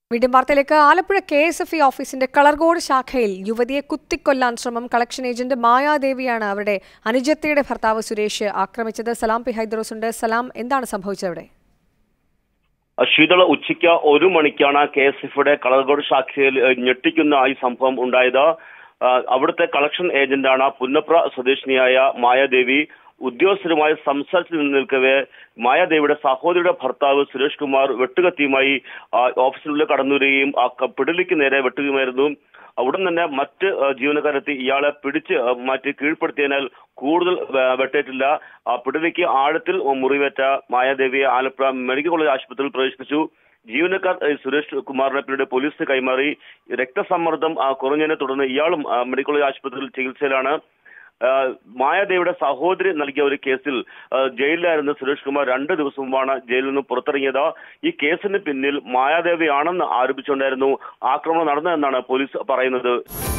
വീണ്ടും വാർത്തയിലേക്ക് Alappuzha K S F E ഓഫീസിന്റെ കളർകോട് ശാഖയിൽ യുവതിയെ കുത്തിക്കൊല്ലാൻ ശ്രമം കളക്ഷൻ ഏജന്റ് മായാദേവിയാണ് അവരുടെ അനുജത്തിയുടെ ഭർത്താവ് സുരേഷ് ആക്രമിച്ചത് സലാം പി ഹൈദ്രോസ് ഉണ്ട് സലാം എന്താണ് സംഭവിച്ചത് അവിടെ ശീതള ഉച്ചയ്ക്ക് ഒരു മണിക്കാണ് കെ എസ് എഫിയുടെ കളർകോട് ശാഖയിൽ ഏഹ്, ഞെട്ടിക്കുന്ന ഈ സംഭവം ഉണ്ടായത് ആ, അവിടുത്തെ കളക്ഷൻ ഏജന്റാണ് പുന്നപ്ര സ്വദേശിനിയായ മായാദേവി ഉദ്യോഗസ്ഥരുമായി സംസാരിച്ചു നിൽക്കവേ മായാദേവിയുടെ സഹോദരിയുടെ ഭർത്താവ് സുരേഷ് കുമാർ വെട്ടുകത്തിയുമായി ആ, ഓഫീസിനുള്ളിൽ കടന്നു വരികയും ആ ക- പിടലിക്ക് നേരെ വെട്ടുകയുമായിരുന്നു ഉടൻ തന്നെ മറ്റ് ആ, ജീവനക്കാരെത്തി ഇയാളെ പിടിച്ച് ആ, മാറ്റി കീഴ്പ്പെടുത്തിയതിനാൽ കൂടുതൽ ആ, വെട്ടേറ്റില്ല ആ, പിടലിക്ക് ആഴത്തിൽ മുറിവേറ്റ മായാദേവിയെ ആലപ്പുഴ മെഡിക്കൽ കോളേജ് ആശുപത്രിയിൽ പ്രവേശിപ്പിച്ചു ജീവനക്കാർ ഏഹ്, സുരേഷ് കുമാറിനെ പിന്നീട് പോലീസിന് കൈമാറി രക്തസമ്മർദ്ദം ആ, കുറഞ്ഞതിനെ തുടർന്ന് ഇയാളും ആ, മെഡിക്കൽ കോളേജ് ആശുപത്രിയിൽ ചികിത്സയിലാണ് ആ, മായാദേവിയുടെ സഹോദരി നൽകിയ ഒരു കേസിൽ ആ, ജയിലിലായിരുന്ന സുരേഷ് കുമാർ രണ്ട് ദിവസം മുമ്പാണ് ജയിലിൽ നിന്ന് പുറത്തിറങ്ങിയത് ഈ കേസിന് പിന്നിൽ മായാദേവിയാണെന്ന് ആരോപിച്ചുകൊണ്ടായിരുന്നു ആക്രമണം നടന്നതെന്നാണ് പോലീസ് പറയുന്നത്